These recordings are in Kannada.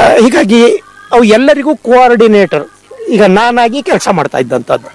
ಹೀಗಾಗಿ ಅವು ಎಲ್ಲರಿಗೂ ಕೋಆರ್ಡಿನೇಟರ್ ಈಗ ನಾನಾಗಿ ಕೆಲಸ ಮಾಡ್ತಾ ಇದ್ದಂಥದ್ದು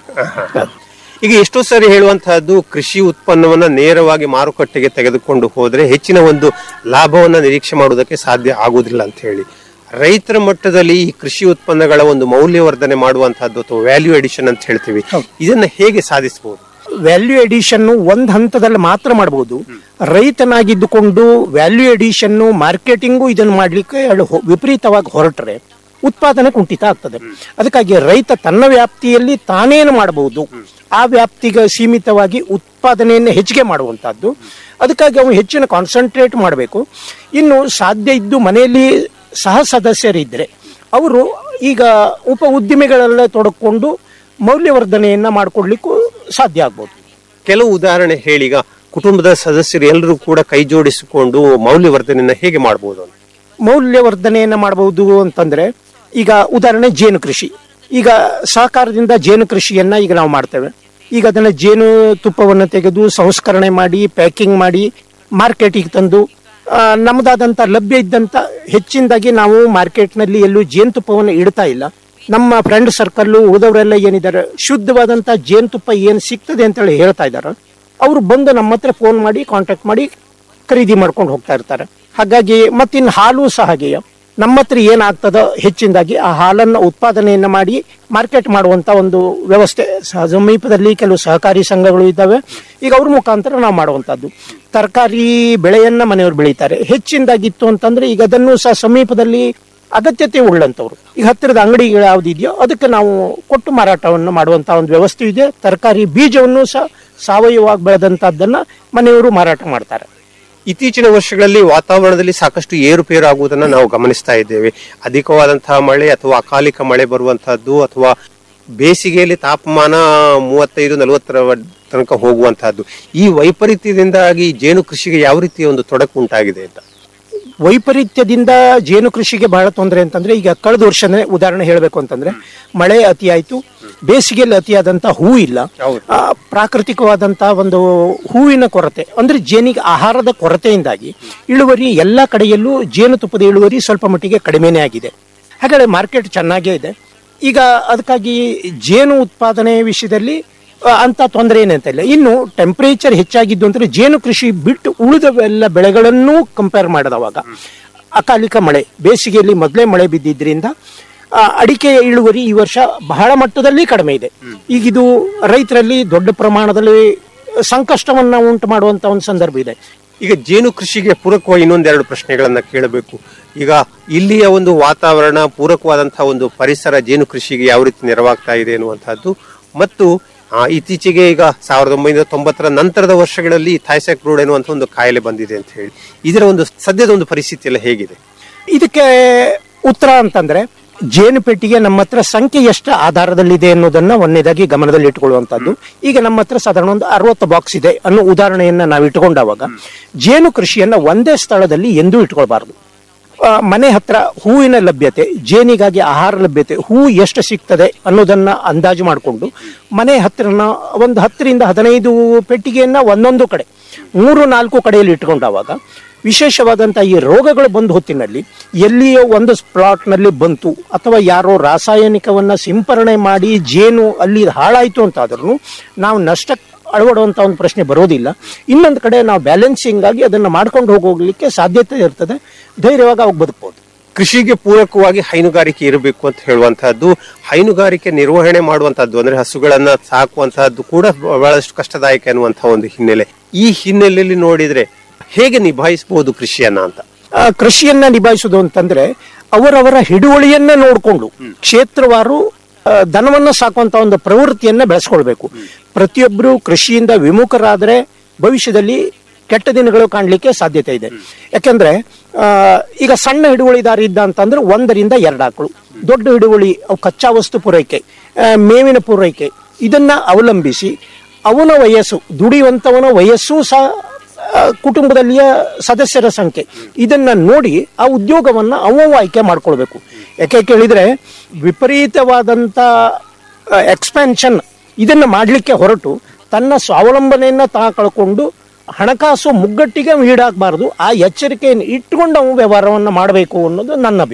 ಈಗ ಎಷ್ಟೋ ಸಾರಿ ಹೇಳುವಂತಹದ್ದು ಕೃಷಿ ಉತ್ಪನ್ನವನ್ನ ನೇರವಾಗಿ ಮಾರುಕಟ್ಟೆಗೆ ತೆಗೆದುಕೊಂಡು ಹೋದ್ರೆ ಹೆಚ್ಚಿನ ಒಂದು ಲಾಭವನ್ನ ನಿರೀಕ್ಷೆ ಮಾಡುವುದಕ್ಕೆ ಸಾಧ್ಯ ಆಗುವುದಿಲ್ಲ ಅಂತ ಹೇಳಿ ರೈತರ ಮಟ್ಟದಲ್ಲಿ ಈ ಕೃಷಿ ಉತ್ಪನ್ನಗಳ ಒಂದು ಮೌಲ್ಯವರ್ಧನೆ ಮಾಡುವಂತಹದ್ದು ಅಥವಾ ವ್ಯಾಲ್ಯೂ ಎಡಿಷನ್ ಅಂತ ಹೇಳ್ತೀವಿ ಇದನ್ನ ಹೇಗೆ ಸಾಧಿಸಬಹುದು ವ್ಯಾಲ್ಯೂ ಎಡಿಷನ್ ಒಂದು ಹಂತದಲ್ಲಿ ಮಾತ್ರ ಮಾಡಬಹುದು ರೈತನಾಗಿದ್ದುಕೊಂಡು ವ್ಯಾಲ್ಯೂ ಎಡಿಷನ್ ಮಾರ್ಕೆಟಿಂಗು ಇದನ್ನು ಮಾಡಲಿಕ್ಕೆ ಎರಡು ಹೊ- ವಿಪರೀತವಾಗಿ ಹೊರಟ್ರೆ ಉತ್ಪಾದನೆ ಕುಂಠಿತ ಆಗ್ತದೆ ಅದಕ್ಕಾಗಿ ರೈತ ತನ್ನ ವ್ಯಾಪ್ತಿಯಲ್ಲಿ ತಾನೇನು ಮಾಡಬಹುದು ಆ ವ್ಯಾಪ್ತಿಗೆ ಸೀಮಿತವಾಗಿ ಉತ್ಪಾದನೆಯನ್ನು ಹೆಚ್ಚಿಗೆ ಮಾಡುವಂತಹದ್ದು ಅದಕ್ಕಾಗಿ ಅವನು ಹೆಚ್ಚಿನ ಕಾನ್ಸಂಟ್ರೇಟ್ ಮಾಡಬೇಕು ಇನ್ನು ಸಾಧ್ಯ ಇದ್ದು ಮನೆಯಲ್ಲಿ ಸಹ ಸದಸ್ಯರಿದ್ದರೆ ಅವರು ಈಗ ಉಪ ಉದ್ದಿಮೆಗಳೆಲ್ಲ ತೊಡಕೊಂಡು ಮೌಲ್ಯವರ್ಧನೆಯನ್ನ ಮಾಡಿಕೊಡ್ಲಿಕ್ಕೂ ಸಾಧ್ಯ ಆಗ್ಬೋದು ಕೆಲವು ಉದಾಹರಣೆ ಹೇಳಿ ಈಗ ಕುಟುಂಬದ ಸದಸ್ಯರು ಎಲ್ಲರೂ ಕೂಡ ಕೈ ಜೋಡಿಸಿಕೊಂಡು ಮೌಲ್ಯವರ್ಧನೆಯನ್ನ ಹೇಗೆ ಮಾಡಬಹುದು ಅಂತ ಮೌಲ್ಯವರ್ಧನೆಯನ್ನ ಮಾಡಬಹುದು ಅಂತಂದ್ರೆ ಈಗ ಉದಾಹರಣೆ ಜೇನು ಕೃಷಿ ಈಗ ಸಹಕಾರದಿಂದ ಜೇನು ಕೃಷಿಯನ್ನ ಈಗ ನಾವು ಮಾಡ್ತೇವೆ ಈಗ ಅದನ್ನ ಜೇನು ತುಪ್ಪವನ್ನು ತೆಗೆದು ಸಂಸ್ಕರಣೆ ಮಾಡಿ ಪ್ಯಾಕಿಂಗ್ ಮಾಡಿ ಮಾರ್ಕೆಟಿಗೆ ತಂದು ಆ, ನಮ್ಮದಾದಂಥ ಲಭ್ಯ ಇದ್ದಂಥ ಹೆಚ್ಚಿನದಾಗಿ ನಾವು ಮಾರ್ಕೆಟ್ನಲ್ಲಿ ಎಲ್ಲೂ ಜೇನುತುಪ್ಪವನ್ನು ಇಡ್ತಾ ಇಲ್ಲ ನಮ್ಮ ಫ್ರೆಂಡ್ ಸರ್ಕಲ್ಲು ಉಳಿದವರೆಲ್ಲ ಏನಿದ್ದಾರೆ ಶುದ್ಧವಾದಂಥ ಜೇನುತುಪ್ಪ ಏನು ಸಿಗ್ತದೆ ಅಂತೇಳಿ ಹೇಳ್ತಾ ಇದ್ದಾರೆ ಅವರು ಬಂದು ನಮ್ಮ ಹತ್ರ ಫೋನ್ ಮಾಡಿ ಕಾಂಟ್ಯಾಕ್ಟ್ ಮಾಡಿ ಖರೀದಿ ಮಾಡ್ಕೊಂಡು ಹೋಗ್ತಾ ಇರ್ತಾರೆ ಹಾಗಾಗಿ ಮತ್ತಿನ್ನು ಹಾಲು ಸಹ ಹಾಗೆಯೇ ನಮ್ಮ ಹತ್ರ ಏನಾಗ್ತದೋ ಹೆಚ್ಚಿನದಾಗಿ ಆ ಹಾಲನ್ನು ಉತ್ಪಾದನೆಯನ್ನ ಮಾಡಿ ಮಾರ್ಕೆಟ್ ಮಾಡುವಂತ ಒಂದು ವ್ಯವಸ್ಥೆ ಸ- ಸಮೀಪದಲ್ಲಿ ಕೆಲವು ಸಹಕಾರಿ ಸಂಘಗಳು ಇದ್ದಾವೆ ಈಗ ಅವ್ರ ಮುಖಾಂತರ ನಾವು ಮಾಡುವಂತದ್ದು ತರಕಾರಿ ಬೆಳೆಯನ್ನ ಮನೆಯವರು ಬೆಳೀತಾರೆ ಹೆಚ್ಚಿನದಾಗಿತ್ತು ಅಂತಂದ್ರೆ ಈಗ ಅದನ್ನು ಸಹ ಸಮೀಪದಲ್ಲಿ ಅಗತ್ಯತೆ ಉಳ್ಳಂತವ್ರು ಈಗ ಹತ್ತಿರದ ಅಂಗಡಿಗಳು ಯಾವ್ದಿದೆಯೋ ಅದಕ್ಕೆ ನಾವು ಕೊಟ್ಟು ಮಾರಾಟವನ್ನು ಮಾಡುವಂತ ಒಂದು ವ್ಯವಸ್ಥೆ ಇದೆ ತರಕಾರಿ ಬೀಜವನ್ನು ಸಹ ಸಾವಯವವಾಗಿ ಬೆಳೆದಂತದ್ದನ್ನ ಮನೆಯವರು ಮಾರಾಟ ಮಾಡ್ತಾರೆ ಇತ್ತೀಚಿನ ವರ್ಷಗಳಲ್ಲಿ ವಾತಾವರಣದಲ್ಲಿ ಸಾಕಷ್ಟು ಏರುಪೇರು ಆಗುವುದನ್ನು ನಾವು ಗಮನಿಸ್ತಾ ಇದ್ದೇವೆ ಅಧಿಕವಾದಂತಹ ಮಳೆ ಅಥವಾ ಅಕಾಲಿಕ ಮಳೆ ಬರುವಂತಹದ್ದು ಅಥವಾ ಬೇಸಿಗೆಯಲ್ಲಿ ತಾಪಮಾನ ಮೂವತ್ತೈದು ನಲವತ್ತರ ತನಕ ಹೋಗುವಂತಹದ್ದು ಈ ವೈಪರೀತ್ಯದಿಂದಾಗಿ ಜೇನು ಕೃಷಿಗೆ ಯಾವ ರೀತಿಯ ಒಂದು ತೊಡಕು ಉಂಟಾಗಿದೆ ಅಂತ ವೈಪರೀತ್ಯದಿಂದ ಜೇನು ಕೃಷಿಗೆ ಬಹಳ ತೊಂದರೆ ಅಂತಂದ್ರೆ ಈಗ ಕಳೆದ ವರ್ಷನೇ ಉದಾಹರಣೆ ಹೇಳಬೇಕು ಅಂತಂದ್ರೆ ಮಳೆ ಅತಿ ಆಯ್ತು ಬೇಸಿಗೆಯಲ್ಲಿ ಅತಿಯಾದಂತ ಹೂ ಇಲ್ಲ ಹೌದು. ಆ, ಪ್ರಾಕೃತಿಕವಾದಂತ ಒಂದು ಹೂವಿನ ಕೊರತೆ ಅಂದ್ರೆ ಜೇನಿಗೆ ಆಹಾರದ ಕೊರತೆಯಿಂದಾಗಿ ಇಳುವರಿ ಎಲ್ಲ ಕಡೆಯಲ್ಲೂ ಜೇನುತುಪ್ಪದ ಇಳುವರಿ ಸ್ವಲ್ಪ ಮಟ್ಟಿಗೆ ಕಡಿಮೆನೇ ಆಗಿದೆ ಹಾಗಾದ್ರೆ ಮಾರ್ಕೆಟ್ ಚೆನ್ನಾಗೇ ಇದೆ ಈಗ ಅದಕ್ಕಾಗಿ ಜೇನು ಉತ್ಪಾದನೆ ವಿಷಯದಲ್ಲಿ ಆ, ಅಂತ ತೊಂದರೆ ಏನಂತ ಇಲ್ಲ ಇನ್ನು ಟೆಂಪರೇಚರ್ ಹೆಚ್ಚಾಗಿದ್ದು ಅಂದ್ರೆ ಜೇನು ಕೃಷಿ ಬಿಟ್ಟು ಉಳಿದವೆಲ್ಲ ಬೆಳೆಗಳನ್ನೂ ಕಂಪೇರ್ ಮಾಡಿದವಾಗ ಅಕಾಲಿಕ ಮಳೆ ಬೇಸಿಗೆಯಲ್ಲಿ ಮೊದಲೇ ಮಳೆ ಬಿದ್ದಿದ್ರಿಂದ ಆ, ಅಡಿಕೆಯ ಇಳುವರಿ ಈ ವರ್ಷ ಬಹಳ ಮಟ್ಟದಲ್ಲಿ ಕಡಿಮೆ ಇದೆ ಈಗ ಇದು ರೈತರಲ್ಲಿ ದೊಡ್ಡ ಪ್ರಮಾಣದಲ್ಲಿ ಸಂಕಷ್ಟವನ್ನ ಉಂಟು ಮಾಡುವಂತ ಒಂದು ಸಂದರ್ಭ ಇದೆ ಈಗ ಜೇನು ಕೃಷಿಗೆ ಪೂರಕವಾಗಿ ಇನ್ನೊಂದೆರಡು ಪ್ರಶ್ನೆಗಳನ್ನ ಕೇಳಬೇಕು ಈಗ ಇಲ್ಲಿಯ ಒಂದು ವಾತಾವರಣ ಪೂರಕವಾದಂತಹ ಒಂದು ಪರಿಸರ ಜೇನು ಕೃಷಿಗೆ ಯಾವ ರೀತಿ ನೆರವಾಗ್ತಾ ಇದೆ ಎನ್ನುವಂತಹದ್ದು ಮತ್ತು ಆ, ಇತ್ತೀಚೆಗೆ ಈಗ ಸಾವಿರದ ಒಂಬೈನೂರ ತೊಂಬತ್ತರ ನಂತರದ ವರ್ಷಗಳಲ್ಲಿ ಥೈಸಾಕ್ ಬ್ರೂಡ್ ಎನ್ನುವಂಥ ಒಂದು ಕಾಯಿಲೆ ಬಂದಿದೆ ಅಂತ ಹೇಳಿ ಇದರ ಒಂದು ಸದ್ಯದ ಒಂದು ಪರಿಸ್ಥಿತಿ ಎಲ್ಲ ಹೇಗಿದೆ ಇದಕ್ಕೆ ಉತ್ತರ ಅಂತಂದ್ರೆ ಜೇನು ಪೆಟ್ಟಿಗೆ ನಮ್ಮ ಹತ್ರ ಸಂಖ್ಯೆ ಎಷ್ಟು ಆಧಾರದಲ್ಲಿದೆ ಅನ್ನೋದನ್ನ ಒಂದನೇದಾಗಿ ಗಮನದಲ್ಲಿ ಇಟ್ಕೊಳ್ಳುವಂತದ್ದು ಈಗ ನಮ್ಮ ಹತ್ರ ಸಾಧಾರಣ ಒಂದು ಅರವತ್ತು ಬಾಕ್ಸ್ ಇದೆ ಅನ್ನೋ ಉದಾಹರಣೆಯನ್ನ ನಾವು ಇಟ್ಕೊಂಡಾಗ ಜೇನು ಕೃಷಿಯನ್ನ ಒಂದೇ ಸ್ಥಳದಲ್ಲಿ ಎಂದೂ ಇಟ್ಕೊಳ್ಬಾರ್ದು ಆ, ಮನೆ ಹತ್ರ ಹೂವಿನ ಲಭ್ಯತೆ ಜೇನಿಗಾಗಿ ಆಹಾರ ಲಭ್ಯತೆ ಹೂ ಎಷ್ಟು ಸಿಗ್ತದೆ ಅನ್ನೋದನ್ನ ಅಂದಾಜು ಮಾಡಿಕೊಂಡು ಮನೆ ಹತ್ತಿರನ ಒಂದು ಹತ್ತರಿಂದ ಹದಿನೈದು ಪೆಟ್ಟಿಗೆಯನ್ನ ಒಂದೊಂದು ಕಡೆ ಮೂರು ನಾಲ್ಕು ಕಡೆಯಲ್ಲಿ ಇಟ್ಕೊಂಡಾಗ ವಿಶೇಷವಾದಂಥ ಈ ರೋಗಗಳು ಬಂದ ಹೊತ್ತಿನಲ್ಲಿ ಎಲ್ಲಿಯೋ ಒಂದು ಸ್ಪ್ಲಾಟ್ನಲ್ಲಿ ಬಂತು ಅಥವಾ ಯಾರೋ ರಾಸಾಯನಿಕವನ್ನ ಸಿಂಪರಣೆ ಮಾಡಿ ಜೇನು ಅಲ್ಲಿ ಹಾಳಾಯಿತು ಅಂತಾದ್ರೂ ನಾವು ನಷ್ಟ ಅಳವಡುವಂಥ ಒಂದು ಪ್ರಶ್ನೆ ಬರೋದಿಲ್ಲ ಇನ್ನೊಂದು ಕಡೆ ನಾವು ಬ್ಯಾಲೆನ್ಸಿಂಗ್ ಆಗಿ ಅದನ್ನು ಮಾಡ್ಕೊಂಡು ಹೋಗೋಗ್ಲಿಕ್ಕೆ ಸಾಧ್ಯತೆ ಇರ್ತದೆ ಧೈರ್ಯವಾಗಿ ಅವಾಗ ಬದುಕ್ಬೋದು ಕೃಷಿಗೆ ಪೂರಕವಾಗಿ ಹೈನುಗಾರಿಕೆ ಇರಬೇಕು ಅಂತ ಹೇಳುವಂತಹದ್ದು ಹೈನುಗಾರಿಕೆ ನಿರ್ವಹಣೆ ಮಾಡುವಂತಹದ್ದು ಅಂದ್ರೆ ಹಸುಗಳನ್ನ ಸಾಕುವಂತಹದ್ದು ಕೂಡ ಬಹಳಷ್ಟು ಕಷ್ಟದಾಯಕ ಅನ್ನುವಂತಹ ಒಂದು ಹಿನ್ನೆಲೆ ಈ ಹಿನ್ನೆಲೆಯಲ್ಲಿ ನೋಡಿದ್ರೆ ಹೇಗೆ ನಿಭಾಯಿಸಬಹುದು ಕೃಷಿಯನ್ನ ಅಂತ ಆ, ಕೃಷಿಯನ್ನ ನಿಭಾಯಿಸುವುದು ಅಂತಂದ್ರೆ ಅವರವರ ಹಿಡುವಳಿಯನ್ನ ನೋಡಿಕೊಂಡು ಕ್ಷೇತ್ರವಾರು ಆ, ದನವನ್ನ ಸಾಕುವಂತ ಒಂದು ಪ್ರವೃತ್ತಿಯನ್ನ ಬೆಳೆಸ್ಕೊಳ್ಬೇಕು ಪ್ರತಿಯೊಬ್ಬರು ಕೃಷಿಯಿಂದ ವಿಮುಖರಾದ್ರೆ ಭವಿಷ್ಯದಲ್ಲಿ ಕೆಟ್ಟ ದಿನಗಳು ಕಾಣಲಿಕ್ಕೆ ಸಾಧ್ಯತೆ ಇದೆ ಯಾಕೆಂದ್ರೆ ಆ, ಈಗ ಸಣ್ಣ ಹಿಡುವಳಿದಾರ ಇದ್ದ ಅಂತಂದ್ರೆ ಒಂದರಿಂದ ಎರಡು ಆಕಳು ದೊಡ್ಡ ಹಿಡುವಳಿ ಅವು ಕಚ್ಚಾ ವಸ್ತು ಪೂರೈಕೆ ಆ, ಮೇವಿನ ಪೂರೈಕೆ ಇದನ್ನ ಅವಲಂಬಿಸಿ ಅವನ ವಯಸ್ಸು ದುಡಿಯುವಂತವನ ವಯಸ್ಸು ಸಹ ಆ, ಕುಟುಂಬದಲ್ಲಿಯ ಸದಸ್ಯರ ಸಂಖ್ಯೆ ಇದನ್ನ ನೋಡಿ ಆ ಉದ್ಯೋಗವನ್ನ ಅವ ಆಯ್ಕೆ ಮಾಡ್ಕೊಳ್ಬೇಕು ಯಾಕೆ ಕೇಳಿದ್ರೆ ವಿಪರೀತವಾದಂತ ಎಕ್ಸ್ಪ್ಯಾನ್ಷನ್ ಇದನ್ನ ಮಾಡಲಿಕ್ಕೆ ಹೊರಟು ತನ್ನ ಸ್ವಾವಲಂಬನೆಯನ್ನ ತಾ ಕಳ್ಕೊಂಡು ಹಣಕಾಸು ಮುಗ್ಗಟ್ಟಿಗೆ ಈಡಾಗಬಾರದು ಆ ಎಚ್ಚರಿಕೆಯನ್ನು ಇಟ್ಟುಕೊಂಡು ಅವನು ವ್ಯವಹಾರವನ್ನು ಮಾಡಬೇಕು ಅನ್ನೋದು ನನ್ನ ಅಭಿಪ್ರಾಯ